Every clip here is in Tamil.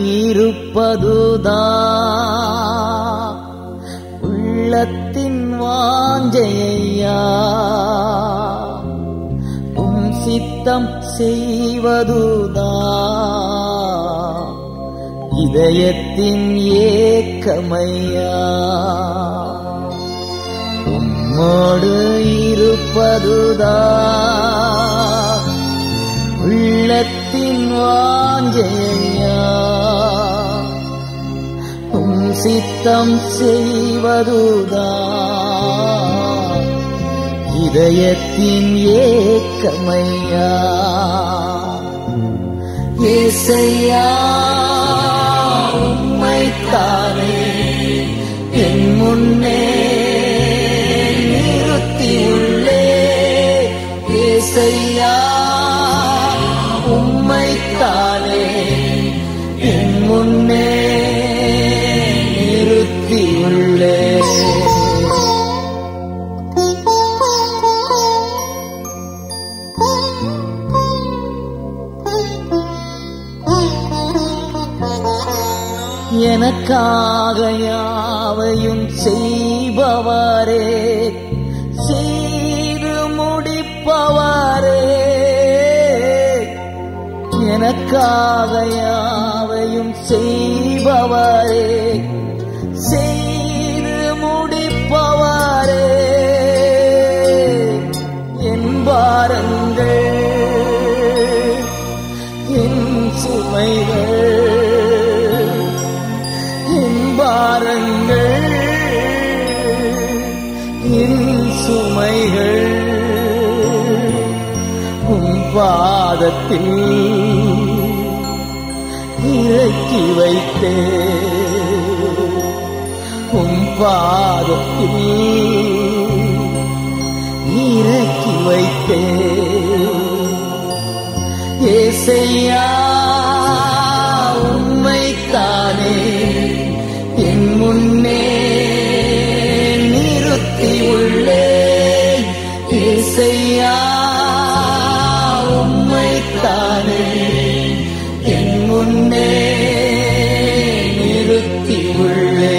இருப்பதுதான் உள்ளத்தின் வாஞ்சையா உம் சித்தம் செய்வதுதான் இதயத்தின் ஏக்கமையா உம்மோடு இருப்பதுதான் உள்ளத்தின் வாஞ்சையா உம் சித்தம் செய்வதுதான் இதயத்தின் ஏக்கமையா ஏசையா உம்மைத்தானே என் முன்னே நிறுத்தியுள்ளே ஏசையா உம்மைத்தானே என் முன்னே நிறுத்தியுள்ளே எனக்காக யாவையும் செய்பவரே செய்து முடிப்பவரே எனக்காக யாவையும் செய்பவரே செய்து முடிப்பவரே என் பாரங்கள் என் சுமைகள் என் பாரங்கள் என் சுமைகள் உன் பாதத்தில் இறக்கி வைத்தே உன் பாதத்தில் இறக்கி வைத்தே ஏசையா உம்மைத்தானே என் முன்னே நிறுத்தி உள்ளே ஏசையா உம்மைத்தானே என் முன்னே நிறுத்தி உள்ளே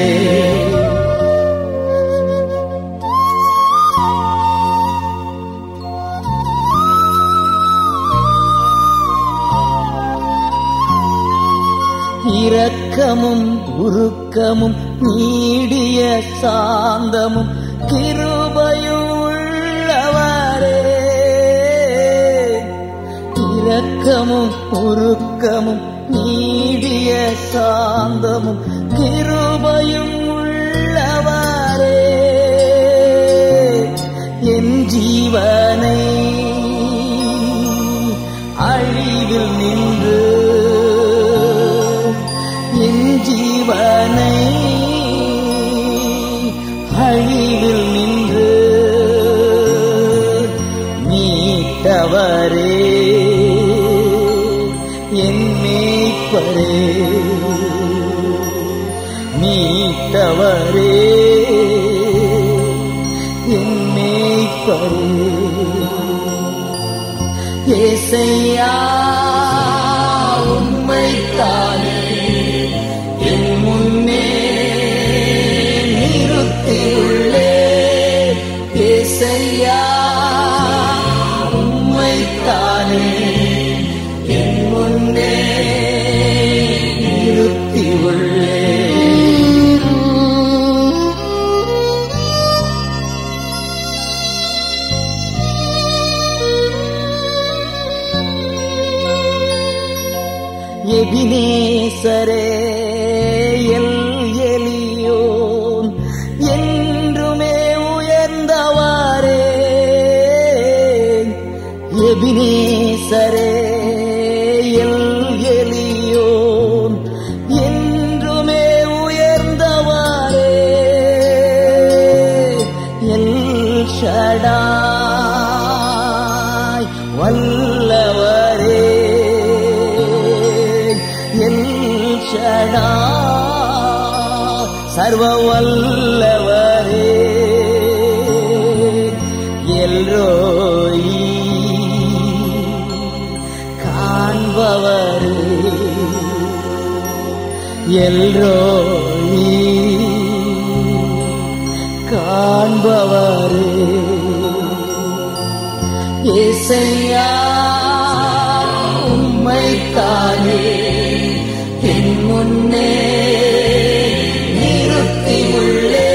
இரக்கமும் உருக்கமும் நீடிய சாந்தமும் கிருபையும் உள்ளவரே இரக்கமும் உருக்கமும் நீடிய சாந்தமும் கிருபையும் உள்ளவரே என் ஜீவனை அழிவில் நின்று என் ஜீவனை அழிவில் நின்று மீட்டவரே என் மேய்ப்பரே மீட்டவரே என் மேய்ப்பரே ஏசையா உம்மைத்தானே என் முன்னே நிறுத்தியுள்ளே ஏசையா உம்மைத்தானே என் முன்னே நிறுத்தியுள்ளே எபினேசரே எல் எலியோன் என்றுமே உயர்ந்தவாரே எபினேசரே எல் எலியோன் என்றுமே உயர்ந்தவாரே எல் ஷடாய் வல்லவரே எல் ஷடா சர்வ வல்லவரே எல்ரோயி காண்பவரே எல்ரோயி காண்பவரே இசையா உம்மைத்தானே என் முன்னே நிறுத்தி உள்ளே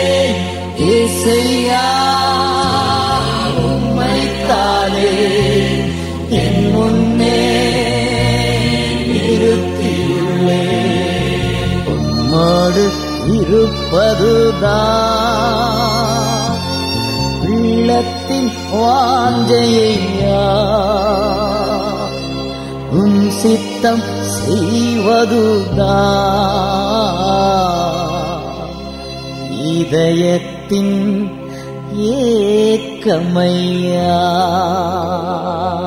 இசையா உம்மைத்தானே என் முன்னே நிறுத்தி உள்ளே உம்மோடு இருப்பதுதான் உள்ளத்தின் வாஞ்சையா உன் சித்தம் செய்வதுதான் இதயத்தின் ஏக்கமையா